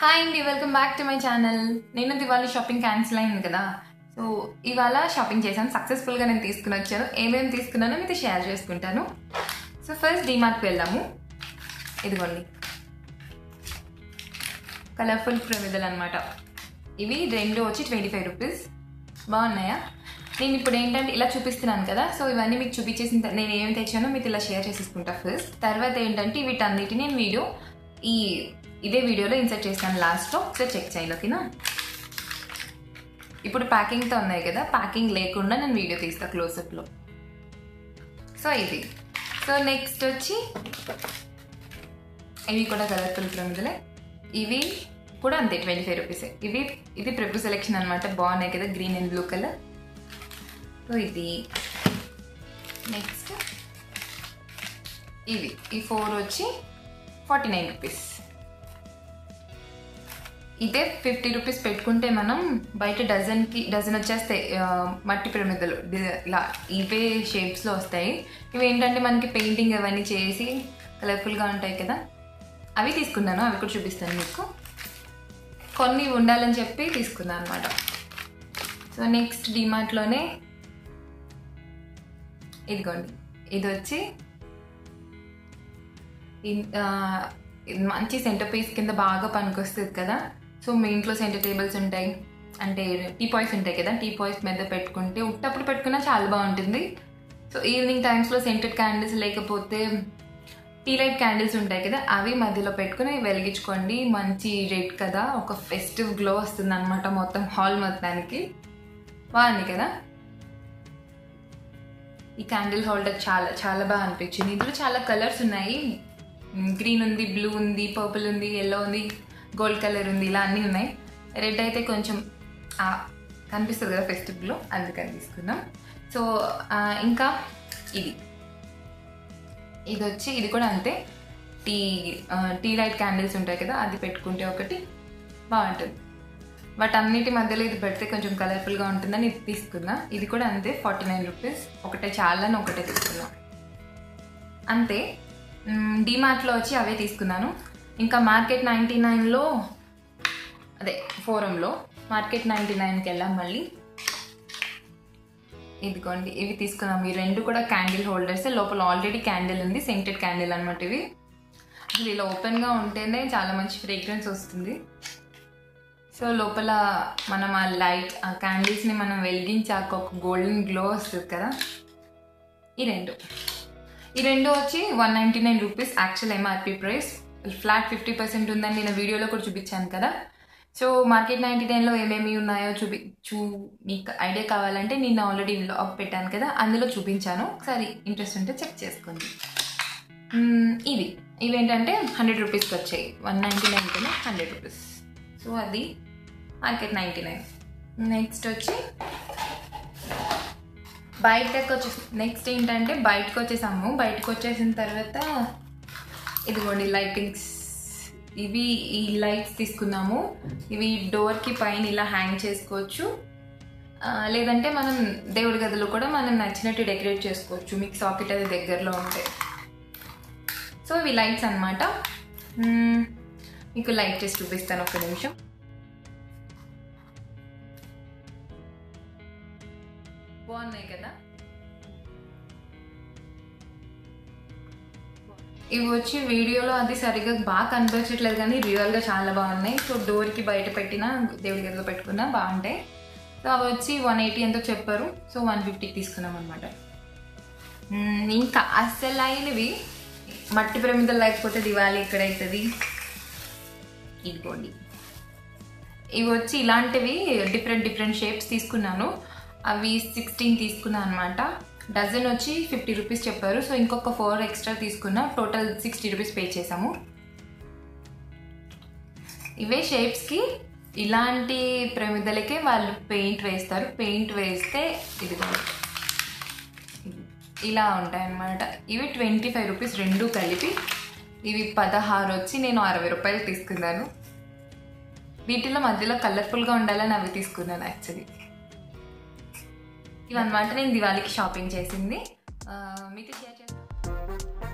hi అండి welcome back to my channel నేను Diwali shopping cancel అయింది కదా సో ఇవాళ షాపింగ్ చేశాను సక్సెస్ఫుల్గా నేను తీసుకుని వచ్చాను ఏమేమి తీసుకున్నానో మీతో షేర్ చేసుకుంటాను సో ఫస్ట్ డీమార్ట్కి వెళ్దాము ఇదిగోండి కలర్ఫుల్ ప్రమిదలు అనమాట ఇవి రెండు వచ్చి ట్వంటీ ఫైవ్ రూపీస్ బాగున్నాయా నేను ఇప్పుడు ఏంటంటే ఇలా చూపిస్తున్నాను కదా సో ఇవన్నీ మీకు చూపించేసిన త- నేను ఏమి తెచ్చానో మీకు ఇలా షేర్ చేసేసుకుంటా ఫస్ట్ తర్వాత ఏంటంటే వీటన్నిటిని నేను వీడియో ఈ ఇదే వీడియోలో ఇన్సర్ట్ చేస్తాను లాస్ట్లో ఒకసారి చెక్ చేయాలి ఓకేనా ఇప్పుడు ప్యాకింగ్తో ఉన్నాయి కదా ప్యాకింగ్ లేకుండా నేను వీడియో తీస్తా క్లోజప్లో సో ఇది సో నెక్స్ట్ వచ్చి ఇవి కూడా కలర్ఫుల్ ప్రమిదలే ఇవి కూడా అంతే ట్వంటీ ఫైవ్ రూపీసే ఇవి ఇది ప్రభు సెలెక్షన్ అనమాట బాగున్నాయి కదా green and blue colour so ఇది నెక్స్ట్ ఇవి ఈ ఫోర్ వచ్చి ఫార్టీ నైన్ రూపీస్ ఇదే ఫిఫ్టీ రూపీస్ పెట్టుకుంటే మనం బయట డజన్కి డజన్ వచ్చేస్తాయి ఆ, మట్టి పిరమిదలు డి- ఇలా ఇవే షేప్స్లో వస్తాయి ఇవి ఏంటంటే మనకి పెయింటింగ్ అవన్నీ చేసి కలర్ఫుల్గా ఉంటాయి కదా అవి తీసుకున్నాను అవి కూడా చూపిస్తాను మీకు కొన్ని ఉండాలని చెప్పి తీసుకున్నాను అనమాట సో నెక్స్ట్ డిమార్ట్లోనే ఇదిగోండి ఇది వచ్చి ఇన్- ఆ, ఇది మంచి సెంటర్ పీస్ కింద బాగా పనికొస్తుంది కదా సో మీ ఇంట్లో సెంటర్ టేబుల్స్ ఉంటాయి అంటే టీ పాయ్స్ ఉంటాయి కదా టీ పాయ్స్ మీద పెట్టుకుంటే ఉట్టప్పుడు పెట్టుకున్నా చాలా బాగుంటుంది సో ఈవినింగ్ టైమ్స్లో సెంటెడ్ క్యాండిల్స్ లేకపోతే టీ లైట్ క్యాండిల్స్ ఉంటాయి కదా అవి మధ్యలో పెట్టుకుని వెలిగించుకోండి మంచి రెడ్ కదా ఒక ఫెస్టివ్ గ్లో వస్తుంది అనమాట మొత్తం హాల్ మొత్తానికి బాగుంది కదా ఈ క్యాండిల్ హోల్డర్ చాలా చాలా బాగా అనిపించింది ఇందులో చాలా కలర్స్ ఉన్నాయి గ్రీన్ ఉంది బ్లూ ఉంది పర్పుల్ ఉంది ఎల్లో ఉంది గోల్డ్ కలర్ ఉంది ఇలా అన్నీ ఉన్నాయి రెడ్ అయితే కొంచెం ఆ, కనిపిస్తుంది కదా ఫెస్టివ్లో అందుకని తీసుకున్నాం సో ఆ, ఇంకా ఇది ఇది వచ్చి ఇది కూడా అంతే టీ ఆ, టీ లైట్ క్యాండిల్స్ ఉంటాయి కదా అది పెట్టుకుంటే ఒకటి బాగుంటుంది బట్ అన్నిటి మధ్యలో ఇది పెడితే కొంచెం కలర్ఫుల్గా ఉంటుందని ఇది తీసుకున్నా ఇది కూడా అంతే ఫార్టీ నైన్ రూపీస్ ఒకటే చాలని ఒకటే తీసుకున్నా అంతే డిమార్ట్లో వచ్చి అవే తీసుకున్నాను ఇంకా మార్కెట్ నైంటీ నైన్లో అదే ఫోరంలో మార్కెట్ నైంటీ నైన్కి వెళ్ళాం మళ్ళీ ఇదిగోండి ఇవి తీసుకున్నాం ఈ రెండు కూడా క్యాండిల్ హోల్డర్స్ లోపల ఆల్రెడీ క్యాండిల్ ఉంది సెంటెడ్ క్యాండిల్ అనమాట ఇవి అసలు ఇలా ఓపెన్గా ఉంటేనే చాలా మంచి ఫ్రేగ్రెన్స్ వస్తుంది సో లోపల మనం ఆ లైట్ ఆ క్యాండిల్స్ని మనం వెలిగించాక ఒక గోల్డెన్ గ్లో వస్తుంది కదా ఈ రెండు ఈ రెండు వచ్చి one ninety nine rupees actual MRP price flat fifty percent ఉందని నేను వీడియోలో కూడా చూపించాను కదా సో మార్కెట్ నైంటీ నైన్లో ఏమేమి ఉన్నాయో చూపి చూ మీకు ఐడియా కావాలంటే నేను ఆల్రెడీ వ్లాగ్ పెట్టాను కదా అందులో చూపించాను ఒకసారి ఇంట్రెస్ట్ ఉంటే చెక్ చేసుకోండి మ్మ్, ఇవి ఇవి ఏంటంటే హండ్రెడ్ రూపీస్కి వచ్చాయి వన్ నైంటీ నైన్ కన్నా హండ్రెడ్ రూపీస్ సో అది మార్కెట్ నైంటీ నైన్ నెక్స్ట్ వచ్చి బయటకు వచ్చే నెక్స్ట్ ఏంటంటే బయటకు వచ్చేసాము బయటకు వచ్చేసిన తర్వాత ఇదిగోండి లైటింగ్స్ ఇవి ఈ లైట్స్ తీసుకున్నాము ఇవి డోర్కి పైన ఇలా హ్యాంగ్ చేసుకోవచ్చు ఆ, లేదంటే మనం దేవుడి గదిలో కూడా మనం నచ్చినట్టు డెకరేట్ చేసుకోవచ్చు మీకు సాకెట్ అది దగ్గరలో ఉంటే సో ఇవి లైట్స్ అనమాట మీకు లైట్ చేసి చూపిస్తాను ఒక నిమిషం బాగున్నాయి కదా ఇవి వచ్చి వీడియోలో అది సరిగ్గా బాగా కనిపించట్లేదు కానీ రియల్గా చాలా బాగున్నాయి సో డోర్కి బయట పెట్టినా దేవుడి గదిలో పెట్టుకున్నా బాగుంటాయి సో అవి వచ్చి వన్ ఎయిటీ ఎంతో చెప్పారు సో వన్ ఫిఫ్టీకి తీసుకున్నాం అనమాట ఇంకా అసలైనవి మట్టి ప్రమిదలు లేకపోతే దివాళీ ఎక్కడైతుంది ఇదిగోండి ఇవి వచ్చి ఇలాంటివి డిఫరెంట్ డిఫరెంట్ షేప్స్ తీసుకున్నాను అవి సిక్స్టీన్ తీసుకున్నాను అనమాట డజన్ వచ్చి ఫిఫ్టీ రూపీస్ చెప్పారు సో ఇంకొక ఫోర్ ఎక్స్ట్రా తీసుకున్నా టోటల్ సిక్స్టీ రూపీస్ పే చేసాము ఇవే షేప్స్కి ఇలాంటి ప్రమిదలకే వాళ్ళు పెయింట్ వేస్తారు పెయింట్ వేస్తే ఇది ఇలా ఉంటాయి అన్నమాట ఇవి ట్వంటీ ఫైవ్ రూపీస్ రెండు కలిపి ఇవి పదహారు వచ్చి నేను అరవై రూపాయలు తీసుకున్నాను వీటిలో మధ్యలో కలర్ఫుల్గా ఉండాలని అవి తీసుకున్నాను యాక్చువల్లీ ఇవన్నమాట నేను దివాళీకి షాపింగ్ చేసింది ఆ, మీతో షేర్ చేస్తాను